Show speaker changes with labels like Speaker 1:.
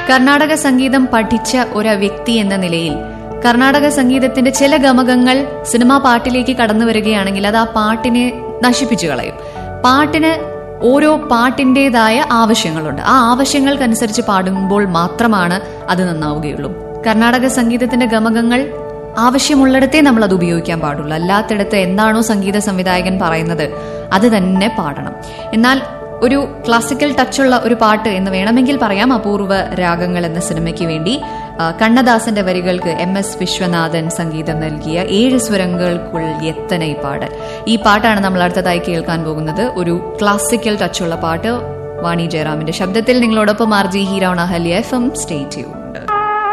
Speaker 1: കർണാടക സംഗീതം പഠിച്ച ഒരു വ്യക്തി എന്ന നിലയിൽ കർണാടക സംഗീതത്തിന്റെ ചില ഗമകങ്ങൾ സിനിമാ പാട്ടിലേക്ക് കടന്നു വരികയാണെങ്കിൽ അത് ആ പാട്ടിനെ നശിപ്പിച്ചു കളയും പാട്ടിന് ഓരോ പാട്ടിൻ്റെതായ ആവശ്യങ്ങളുണ്ട് ആ ആവശ്യങ്ങൾക്കനുസരിച്ച് പാടുമ്പോൾ മാത്രമാണ് അത് നന്നാവുകയുള്ളൂ കർണാടക സംഗീതത്തിന്റെ ഗമകങ്ങൾ ആവശ്യമുള്ളിടത്തേ നമ്മൾ അത് ഉപയോഗിക്കാൻ പാടുള്ളൂ അല്ലാത്തിടത്ത് എന്താണോ സംഗീത സംവിധായകൻ പറയുന്നത് അത് തന്നെ പാടണം എന്നാൽ ഒരു ക്ലാസിക്കൽ ടച്ചുള്ള ഒരു പാട്ട് എന്ന് വേണമെങ്കിൽ പറയാം അപൂർവ രാഗങ്ങൾ എന്ന സിനിമയ്ക്ക് വേണ്ടി ആ, കണ്ണദാസന്റെ വരികൾക്ക് എം എസ് വിശ്വനാഥൻ സംഗീതം നൽകിയ ഏഴ് സ്വരങ്ങൾക്കുൾ എത്തന ഈ പാട് ഈ പാട്ടാണ് നമ്മൾ അടുത്തതായി കേൾക്കാൻ പോകുന്നത് ഒരു ക്ലാസിക്കൽ ടച്ചുള്ള പാട്ട് വാണി ജയറാമിന്റെ ശബ്ദത്തിൽ നിങ്ങളോടൊപ്പം ആർ ജി ഹീറോൺ അഹല്യ എഫ് എം സ്റ്റേറ്റ് ചെയ്യൂ